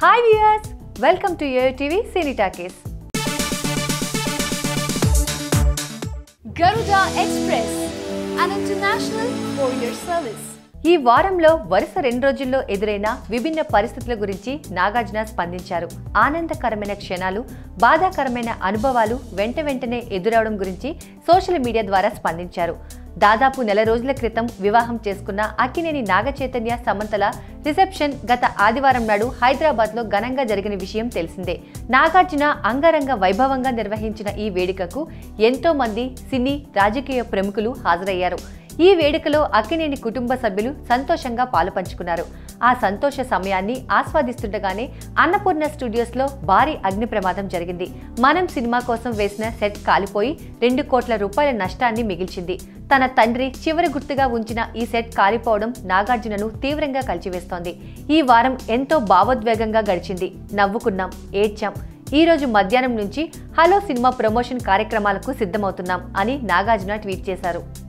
Hi viewers welcome to your TV cine talkies Garuda Express, an international courier service. ఈ వారంలో వరుస రెండు రోజుల్లో ఎదురైన విభిన్న పరిస్థితుల గురించి నాగార్జున స్పందించారు ఆనందకరమైన క్షణాలు బాధాకరమైన అనుభవాలు వెంట వెంటనే ఎదురవడం గురించి సోషల్ మీడియా ద్వారా స్పందించారు దాదాపు నెల రోజుల క్రితం వివాహం చేసుకున్న అక్కినేని నాగ చైతన్య సమంతల రిసెప్షన్ గత ఆదివారం నాడు హైదరాబాద్లో ఘనంగా జరిగిన విషయం తెలిసిందే నాగార్జున అంగరంగ వైభవంగా నిర్వహించిన ఈ వేడుకకు ఎంతో మంది సినీ రాజకీయ ప్రముఖులు హాజరయ్యారు ఈ వేడుకలో అక్కినేని కుటుంబ సభ్యులు సంతోషంగా పాలుపంచుకున్నారు ఆ సంతోష సమయాన్ని ఆస్వాదిస్తుండగానే అన్నపూర్ణ స్టూడియోస్లో భారీ అగ్ని ప్రమాదం జరిగింది మనం సినిమా కోసం వేసిన సెట్ కాలిపోయి రెండు కోట్ల రూపాయల నష్టాన్ని మిగిల్చింది తన తండ్రి చివరి గుర్తుగా ఉంచిన ఈ సెట్ కాలిపోవడం నాగార్జునను తీవ్రంగా కలిచివేస్తోంది ఈ వారం ఎంతో భావోద్వేగంగా గడిచింది నవ్వుకున్నాం ఏడ్చాం ఈ రోజు మధ్యాహ్నం నుంచి హలో సినిమా ప్రమోషన్ కార్యక్రమాలకు సిద్ధమవుతున్నాం అని నాగార్జున ట్వీట్ చేశారు